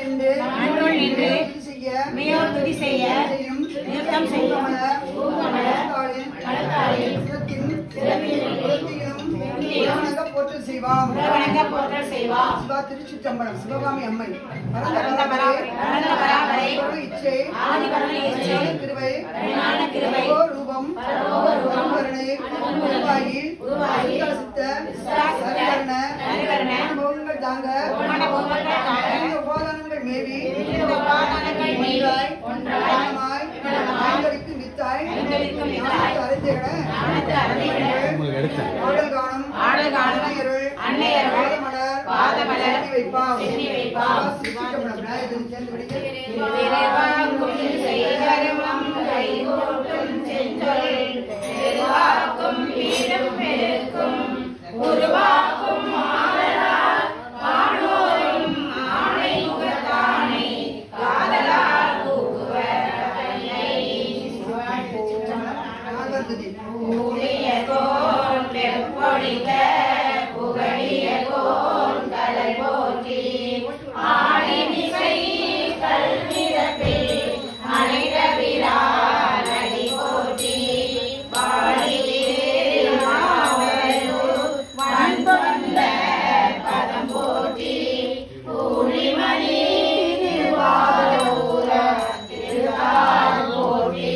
நின்று மண்ணுள் நின்று துதி செய்ய மேயோர் துதி செய்ய செய்யும் நிறுத்தம் செய்யும் பூமலர் மலர்த்தாளின் மலர்த்தாளின் சிரத்தின் உறுதியிலும் உலவணங்க போற்றல் செய்வாம் வணங்க போற்றல் செய்வார் சிவா திருச்சிற்றம்பலம் சிவகாமி அம்மை பரந்த பராபரை, பரந்த பராபரை, பரந்த இச்சை ஆதி கருணை இச்சை, ஞான கிருபை ஞான கிருபை, பரலோக ரூபம் பரலோக கருணை உருவாகி உருவாகி, சித்த சித்த, சரிவரண சரிவரண, மௌனங்கள் தாங்க மன போகங்கள் தாங்க, ஐந்து உபாதானங்கள் மேவி விவித உபாதானங்கள் மேவி, ஒன்றாய் ஒன்றாய், ஞானமாய் ஞானமாய், ஐந்தளிக்கும் வித்தாய் ஐந்தளிக்கும் வித்தாய், ஞானத்தை அறிந்திட ஞானத்து அறிந்திட, ஆடல் காணும் ஆடல் காணும், அன்னையருள் அன்னையருள், பாதமலர் பாதமலர், சென்னி வைப்பாம் சென்னி வைப்பாம். சிவசிற்றம்பலம் விநாயகரின் சேர்ந்து விடுங்கள் திருவாக்கும் செய்கருமம் கைகூட்டும் செஞ்சொல், திருவாக்கும் வீடும் பெருக்கும், உருவாக்கும் மாதலால் வானோரும் ஆணை முகத்தானை காதலால் கூக்குவர் நாகர்துதி புதிய கோன் வெப்பொழிக்க புகழிய கோன் கடல் போற்றி ஆடிமிசை கல்விரப்பில் அனைத்த பிரான் அடி போற்றி பாடியிலே மாவலூர் வன்பொந்த பதம் போற்றி பூரிமணி திருவாரூர திருவார் போற்றி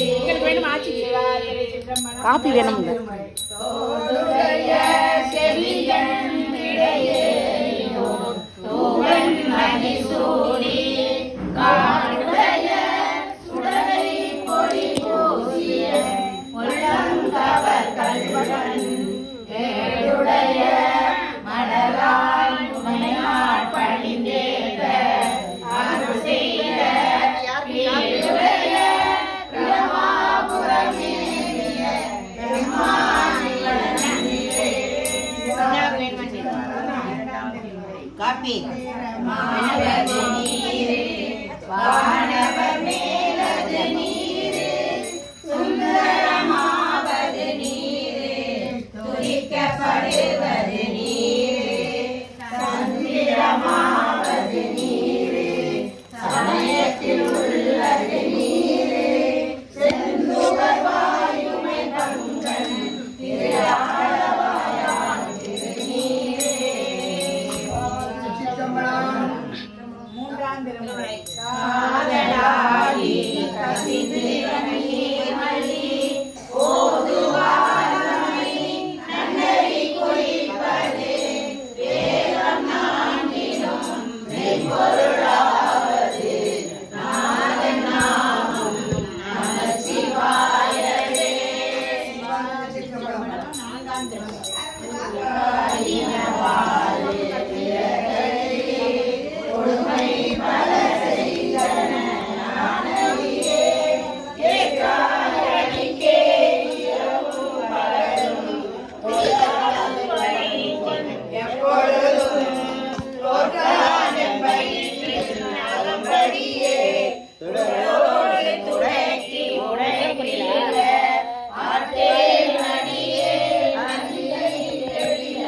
காப்பி வேணும் தோளுடைய செவியன் விடையேறியோ, தூவன் மணிசூடி, காடுடைய சுடலை பொடி பூசிய, உள்ளங்கவர் கல்வன், ஏழுடைய மலரால் உமையாள் பணிந்தேத்த, அருள் செய்த வீடுடைய பிரமாபுரமேறிய காப்பி மானவது நீரே, வானவர் மேலது நீரே, சுந்தரமாவது நீரே, துதிக்கப்படுவது நீரே, சந்திரமாவது நீரே, சமயத்தில் உள்ளது நீரே, செந்துவர் வாயுமை பங்கன், திருஆளவாயான் திருநீரே. சிற்றம்பலம் காதலாகி கசிந்து மணி ஓதுவாரமை நன்னறி குறிப்பது வேதம் நான்கிலும் மெய்ப்பொருளாவது நாதன் நாமம் நமச்சிவாயவே சிற்றம்பலம் கொடுமை பல செய்தன நானவியே கேட்காதடிக்கே இரவும் பகலும் எப்பொழுதும் தோற்றாதென்பயிற்றில் நலம்படியே துறையோடு துறைக்கு உடைக்கிற ஆற்றேன் அடியே அந்தியை எழில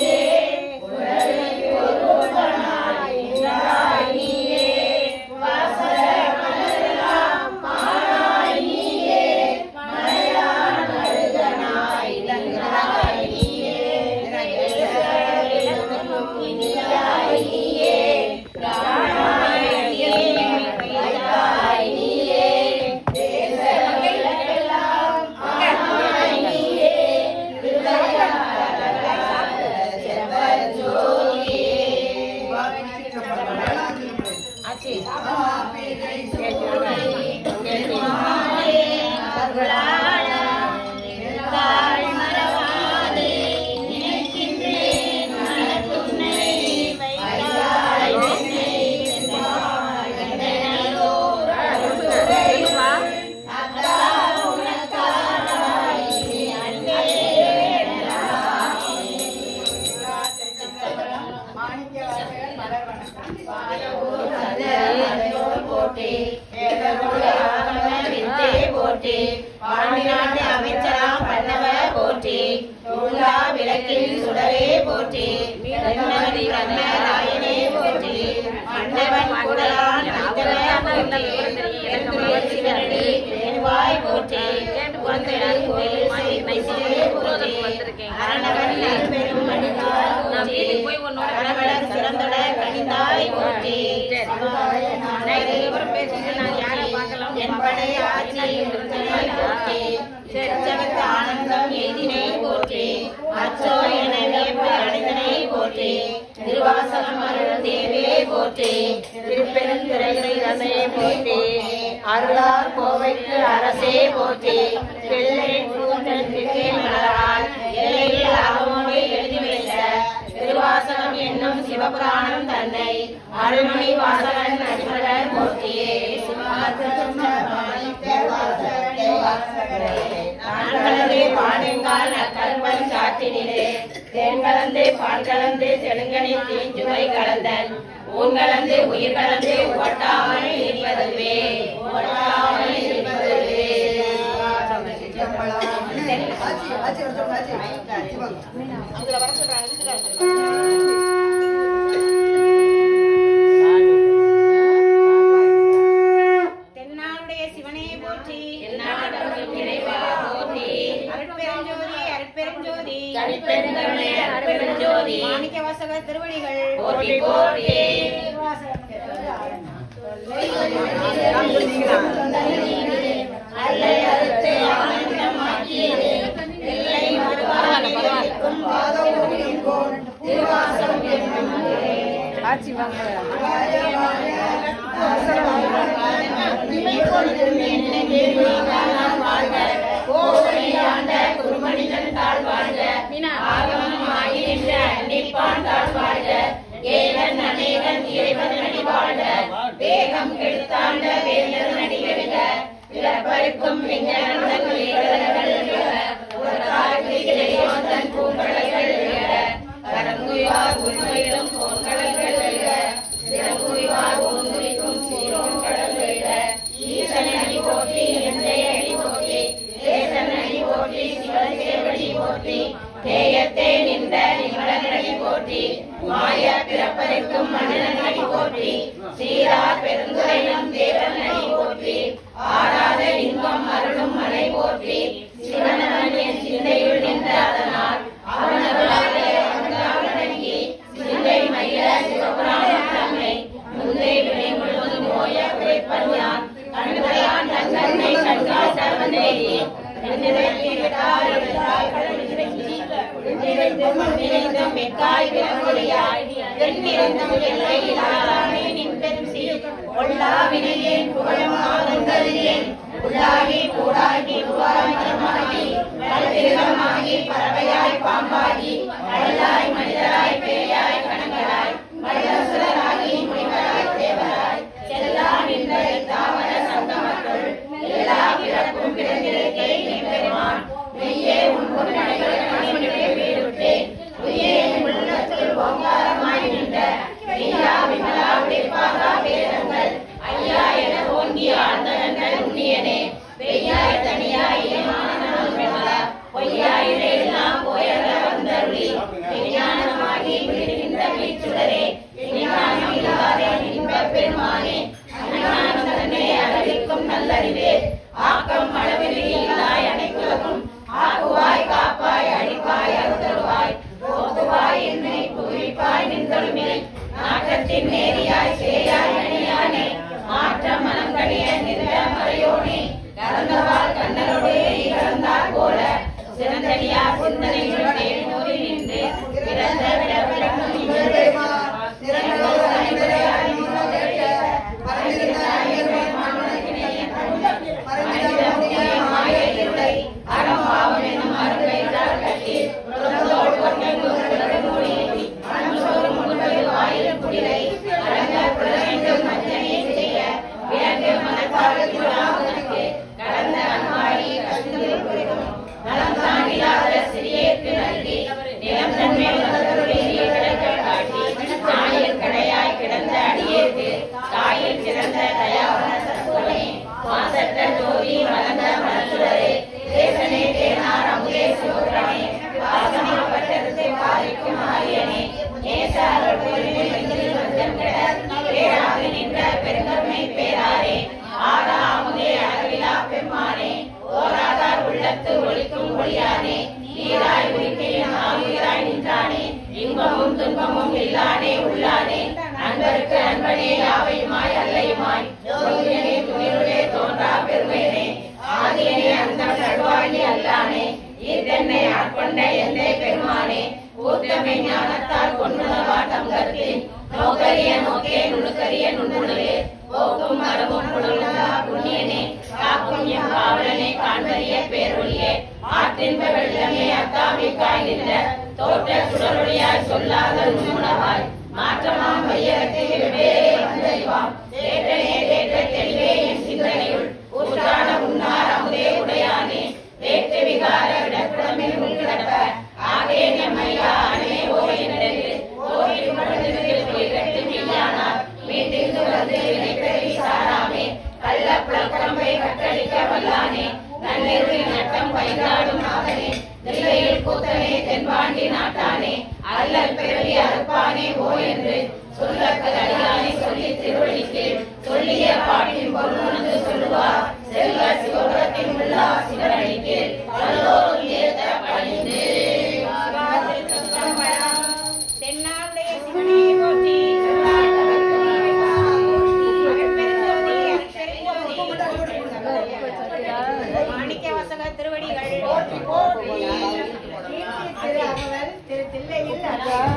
ஒளியலாம் விளக்கின் சுடரே போற்றி வெண்மதி வண்ண நாயனே போற்றி மன்னவன் குடலான் வாய் போற்றி குழந்தைகள் கோயில் மைசூரே போற்றி அரணவன் பெரும் மணிதாய் போய் உன்னோட கடவுளர் சிறந்தட கணிதாய் போற்றி என்பனை ஆட்சி போற்றி செஞ்சவத்து ஆனந்தம் எதினை போற்றி அச்சோ என வியப்பு அடைந்தனை போற்றி திருவாசகம் அருள் தேவே போற்றி திருப்பெருந்துறை ரசையை போற்றி அருளார் கோவைக்கு அரசே போற்றி பிள்ளை கூந்தலுக்கு மலரால் எல்லையில் அகமோடு எழுதி வைத்த திருவாசகம் என்னும் சிவபுராணம் தன்னை அருள்மொழி வாசகன் அடிமலர் போற்றியே நான்கலந்தே பாடுங்கால் நற்கல்வன் சாற்றினிலே தேன் கலந்து பால் கலந்து தெலுங்கனி தீஞ்சுவை கலந்தன் ஊன் கலந்து உயிர் கலந்து ஒட்டாமல் இருப்பதுவே ஒட்டாமல் இருப்பதுவே ஆச்சி ஆச்சி வர சொல்லுங்க ஆச்சி ஆச்சி வாங்க அதுல வர சொல்றாங்க இதுல தென்னாடுடைய சிவனே போற்றி இறைவா போற்றி அருட்பெருஞ்சோதி அருட்பெருஞ்சோதி தனிப்பெருங்கருணை அருட்பெருஞ்சோதி. மாணிக்க வாசக திருவடிகள் போற்றி போற்றி அல்லை அறுத்து ஆனந்தமாக்கியது இல்லை மறுவாழ்விக்கும் பாதம் திருவாசம் என்னும் வேகம் கெடுத்தாண்ட வேந்தர் நடிகருக பிறப்பருக்கும் விஞ்ஞானங்கள் தன் பூங்கடல்கள் கரங்குயார் உண்மையிலும் போர்க்கடல்கள் சிறங்குயார் ஓங்குவிக்கும் சீரோன் கடல்கள் ஈசன் அடி போற்றி எந்தை அடி போற்றி தேசன் அடி போற்றி சிவன் சேவடி போற்றி தேயத்தே நின்ற நிமலனடி போற்றி மாய பிறப்பதற்கும் மன்னன் அடி போற்றி சீரா பெருந்துரையும் தேவன் அடி போற்றி ஆறாத இன்பம் அருளும் மலை போற்றி சிவனவன் என் சிந்தையுள் நின்ற அதனால் அவனவளாலே அடங்கி சிந்தை மயில சிவபுராணம் தன்னை முந்தை வினை முழுவதும் ஓய உரைப்பன் யான் கண்களையான் தன் கண்ணை கண்கால் சர்வநேரி மெக்காய் விரங்கொழியாய் தென்னிறந்தும் எல்லை இல்லாமே நின் பெரும் சீர் கொள்ளா வினையேன் புகழும் ஆதங்கரியேன் உள்ளாகி கூடாகி உருவாய் மரமாகி பல்விருகமாகி பறவையாய் பாம்பாகி கடலாய் மனிதராய் பேயாய் கணங்களாய் மனிதசுரராகி முனிவராய் தேவராய் செல்லா நின்ற தாவர சங்கமத்துள் எல்லா பிறப்பும் பிறந்திருக்கை பெருமான் மெய்யே உன் பொருளைகள் கணிவிட்டு வீடுட்டேன் உயே என் உள்ளத்தில் ஓங்காரமாய் நின்ற மெய்யா விமலா விடைப்பாகா வேதங்கள் ஐயா என ஓங்கி ஆழ்ந்தனங்கள் உண்ணியனே பெய்யாய் தனியாய் ஏமானனும் விமலா பொய்யாய் எல்லாம் போயக வந்தருளி விஞ்ஞானமாகி விடுகின்ற வீச்சுடரே விஞ்ஞானம் இல்லாதே இன்ப பெருமானே அஞ்ஞானம் தன்னை அறிவிக்கும் நல்லறிவே ஆக்கம் அளவில் இல்லாய் அனைத்துலகும் ஆக்குவாய் காப்பாய் அழிப்பாய் அருதருவாய் போக்குவாய் என்னை புவிப்பாய் நின்றொழுமே நாட்டத்தின் நேரியாய் சேயாய் அணியானே மாற்ற மனம் கடிய நின்ற மறையோனே கலந்தவாள் கண்ணரோடு நீ கலந்தார் போல சிறந்தடியா சிந்தனைகள் தேனோரி நின்று பிறந்த விடவிடக்கும் இவரே கடந்த அன்பாடி கஷ்டத்தில் குறிக்கும் நலம் தாங்கிடாத சிறியேற்கு நல்கி நிலம் தன்மை காட்டி நாயில் கடையாய் கிடந்த அடியேற்கு தாயில் சிறந்த தயாவன சத்துவனே மாசற்ற ஜோதி மலர்ந்த மலசுடரே தேசனே தேனார் அமுதே சிவபுரனே வாசமாப்பட்ட இன்பமும் துன்பமும் இல்லானே உள்ளானே அன்பருக்கு அன்பனே யாவையுமாய் அல்லையுமாய் ஜோதியனே துணிருளே தோன்றா பெருமையனே ஆதியனே அந்த சர்வாகி அல்லானே ஈர்த்தன்னை ஆட்கொண்ட எந்தை பெருமானே ஊத்தமை ஞானத்தால் கொண்டுணவா தங்கத்தின் நோக்கரிய நோக்கே நுணுக்கரிய நுண்ணுணவே போக்கும் மரமும் புலனுள்ளா புண்ணியனே காக்கும் எம் காவலனே காண்பறிய பேரொழியே ஆற்றின்ப வெள்ளமே அத்தாவி காய்கின்ற தோற்ற சுடரொழியாய் சொல்லாத நுண்ணுணவாய் மாற்றமாம் வையகத்தில் வெவ்வேறே வந்தறிவாம் தேற்றனே தேற்ற தெளிவே என் சிந்தனையுள் ஊற்றான உன்னார் அமுதே உடையானே வேற்று விகார விடப்புடமில் உள்கிடப்ப ஆகேன் எம்மையா அனே ஓ என்றென்று ஓரில் மனதில் பொய்கட்டு மெய்யானார் மீண்டிருந்து வந்து வினைப்பெறி சாராமே கள்ள புலக்கம்பை கற்றளிக்க வல்லானே நன்னிருளில் நட்டம் பைந்தாடும் நாதனே தில்லையில் கூத்தனே தென்பாண்டி நாட்டானே அல்லல் பிறவி அறுப்பானே ஓ என்று சொல்லக்கல் அடியானே சொல்லி திருவழிக்கு சொல்லிய பாட்டின் பொருளுணர்ந்து சொல்லுவார் செல்வ சிவபுரத்தின் உள்ளா சிவனடிக்கு வல்லோரும் ஏத்த பணிந்து தென்னாவுடைய சிவனே போற்றி அருட்பெருஞ்சோதி, அருட்பெருஞ்சோதி. மாணிக்க வாசக திருவடிகள் போற்றி போற்றி திரு அகவல் திரு தில்லையில்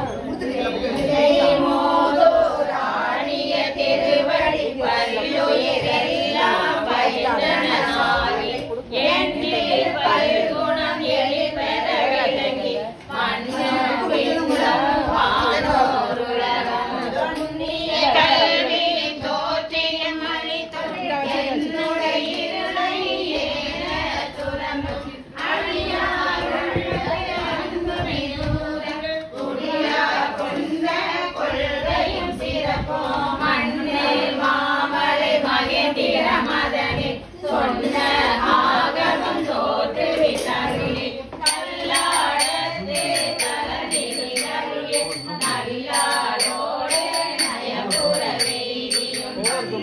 ராணிய திருவடி பல்லுயிரெல்லாம் பயின்றனாகி எண்ணில் பல்குணம் எழிற்பெற விளங்கி மன்னும் விண்ணும் வானோருலகம் துண்ணிய கல்வி தோற்றிய மணி என்னுடைய இருளை ஏன துறந்தும் அழியாருள் அன்பு மிகுதல் குடியா கொண்ட கொள்கையும் சிறப்பும் மண்ணில் மாமலை மகேந்திர மதனே சொன்ன ஆகமம் தோற்றுவித்தருளி கல்லாடத்து தலனில் அருளி நல்லாரோடு நயபுர வீதியும்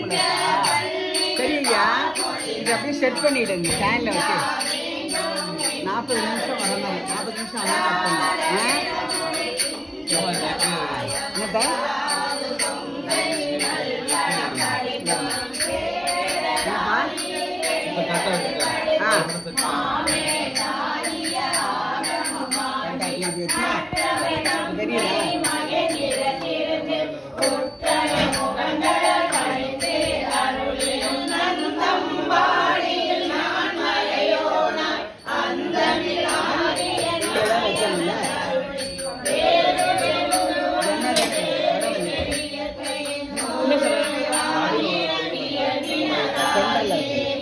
சரியா இது அப்படியே செட் பண்ணிடுங்க ஃபேனில் வச்சு நாற்பது நிமிஷம் வரணும் நாற்பது நிமிஷம் ஆனால் கட் பண்ணணும் என்னப்பா ஆ தெரியல இதெல்லாம் வைக்கணும்ல என்ன செங்கல்ல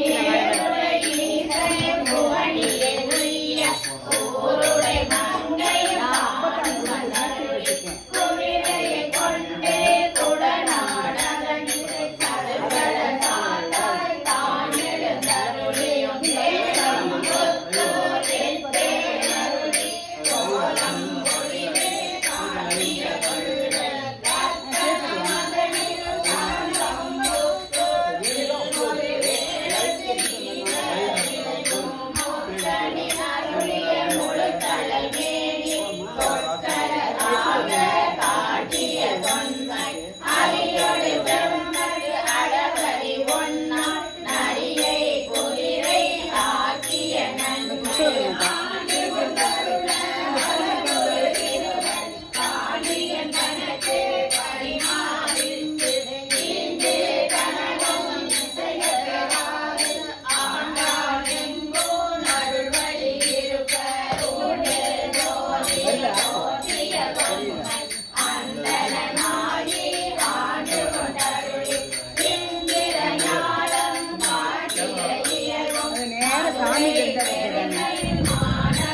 அது நேரா சாமி கிட்ட வச்சுடுறாங்க.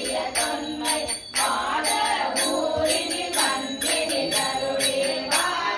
காட்டிய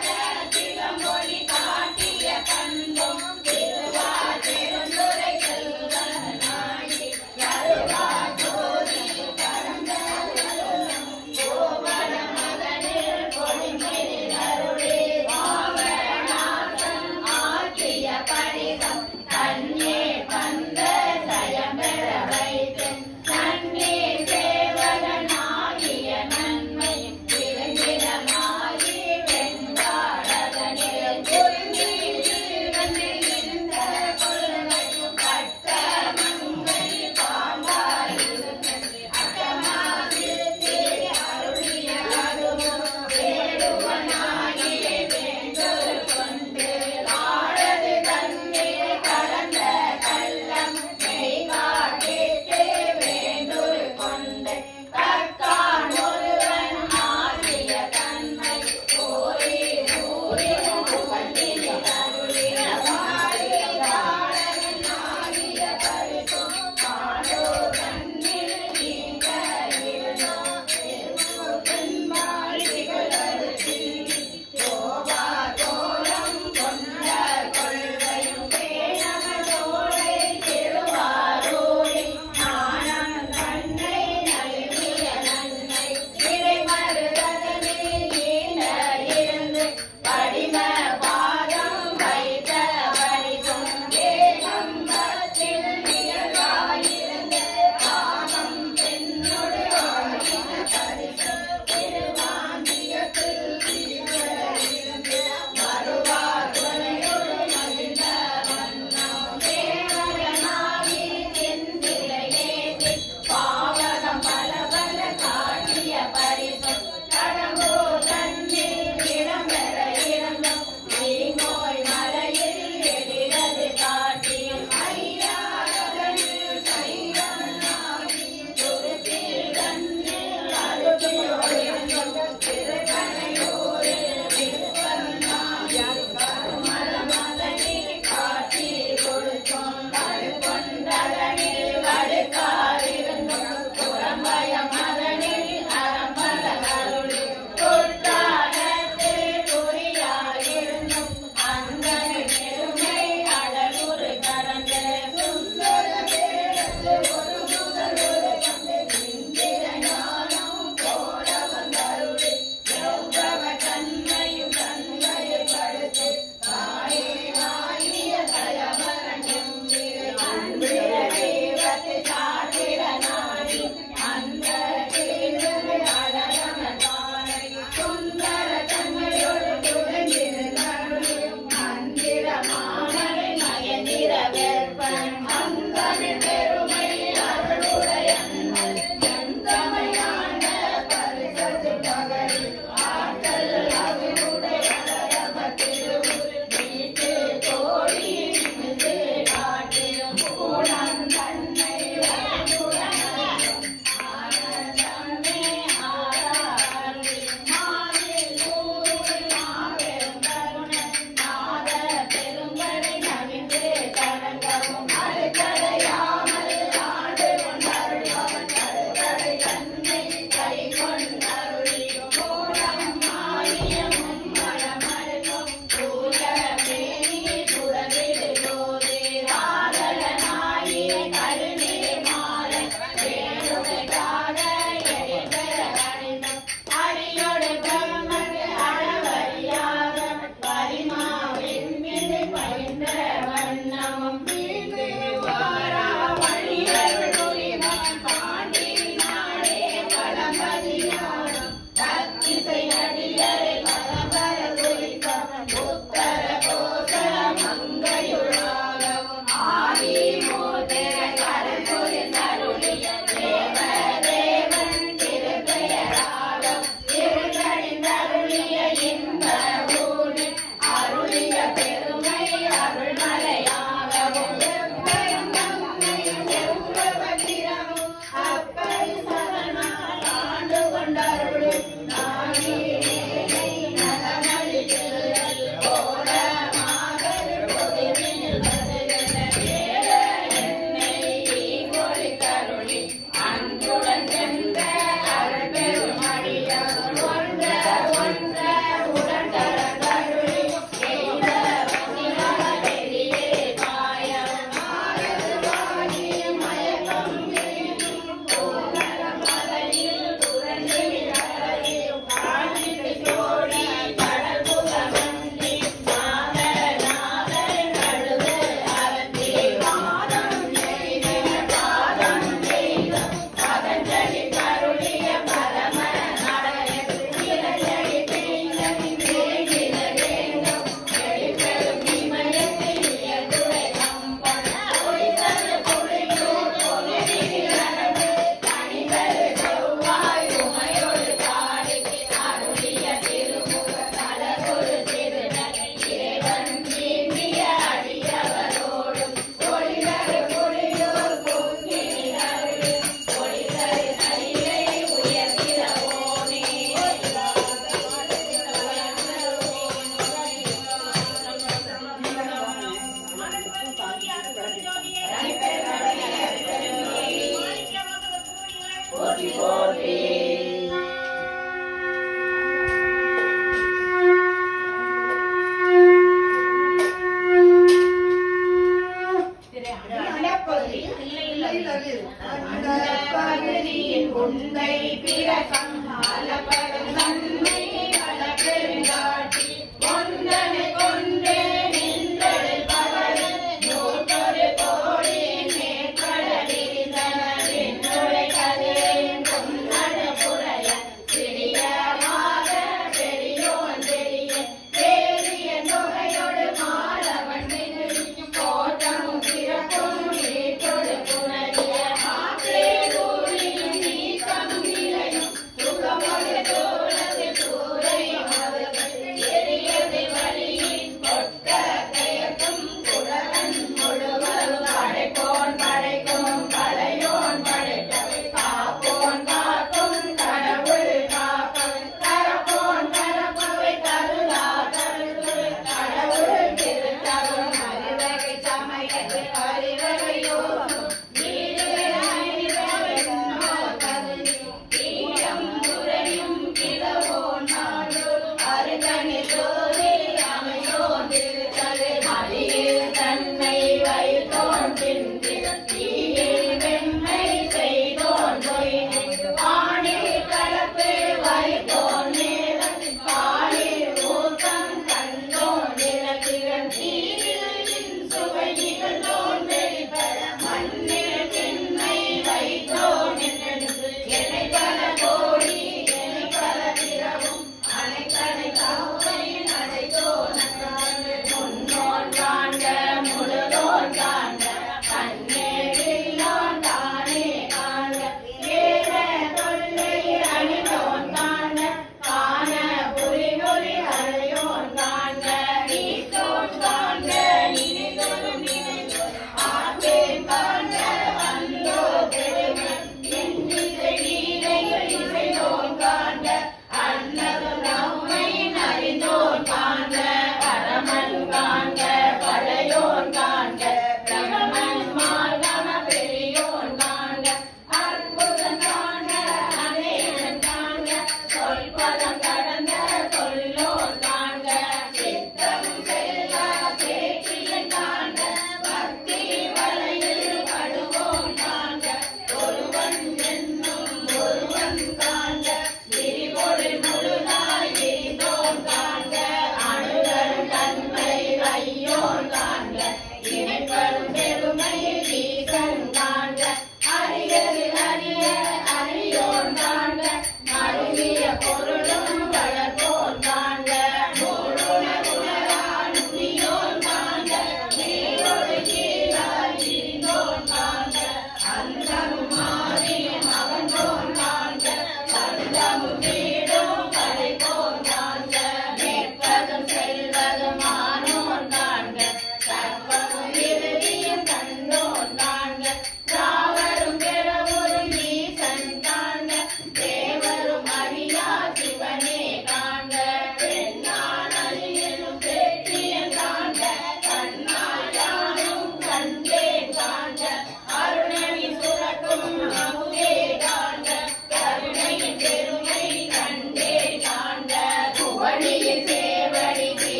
படிம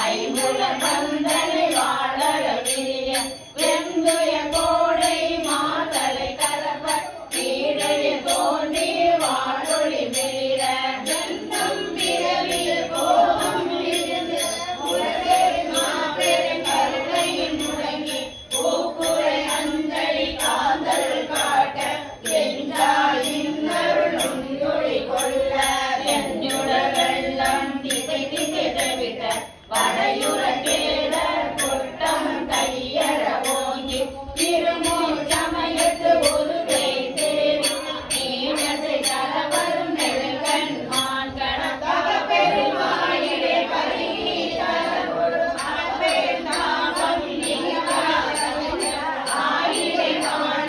ஐம்புல பந்தனை வாழற விரிய வெந்துய கோடை மாதலை கலப்ப வீடைய தோன்றி வாழொளி மிளிர வெந்தம் பிறவியில் கோபம் இருந்து உலகை மாபெரும் கருணையில் முழங்கி பூக்குறை அந்தளி காந்தல் காட்ட என்றால் இன்னருளும் துளி கொள்ள எஞ்சுட வெள்ளம் திசை திசை தவிட்ட வரையுற கேட கொட்டம் கையற ஓங்கி திருமூர் சமயத்து ஒரு தேவி நீனசை கலவரும் நெருங்கன் மான் கணக்காக பெருமாயிலே கருகி ஒரு மனப்பே நாமம் நீங்காத ஆயிரை வாழ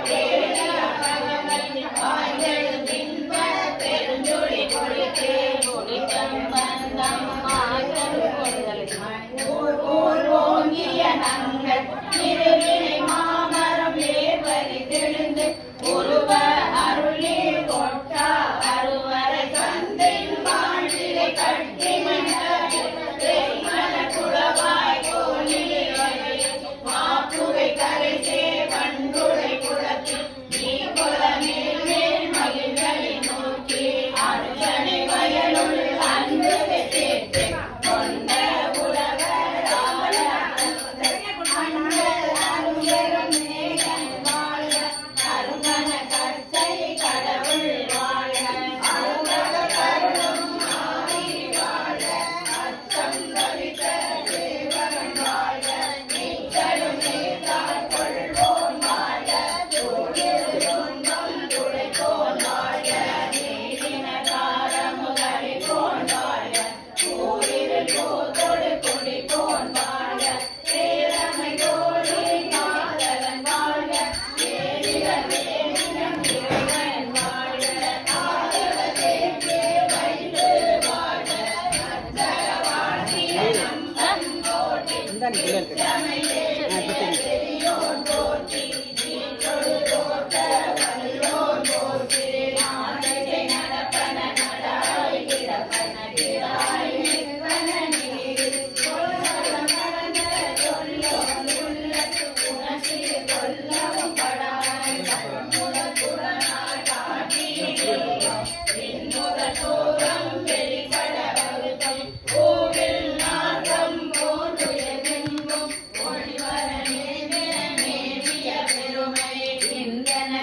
பெருஞ்சொலி கொடுத்தே முடித்தம் பந்தம் மாதரு ஓங்கிய நங்கள் திருவினை மாமரம் ஏற்பரி தெளிந்து உருவ அருளே கொட்டா அருவரை கந்தையின் வாழ்விலை கட்டி மன குளவாய் கோலி மாப்புகை கரைசே கண்டுரை குளத்தில் நீ குளமேல் மேல் மகிழ்களை நோக்கி அர்ச்சனை வயலுள் அன்பு சேர்த்து கொண்ட உழவர் ஆள அருங்கரம் மேகன் வாழ அருங்கன கற்றை கடவுள் வாழ அருங்கர கருணம் ஆதி வாழ அச்சம் தவித்த தேவன் வாழ நீச்சலும் நீத்தார் கொள்வோன் வாழ துணிருந்தம் துளைப்போன் வாழ நீரின காரமுதலி போன் வாழ ஊரில் பூத்தொடு குடிப்போன் வாழ பேரமை தோழி காதலன் வாழ ஏறிட வேணினம் இறைவன் வாழ ஆதவ தேக்கே வைத்து வாழ அத்தர வாழ்த்தினம் தந்தோட்டி இந்த இருக்கு ஆ, இப்ப தெரியுது. பெரியோர் போற்றி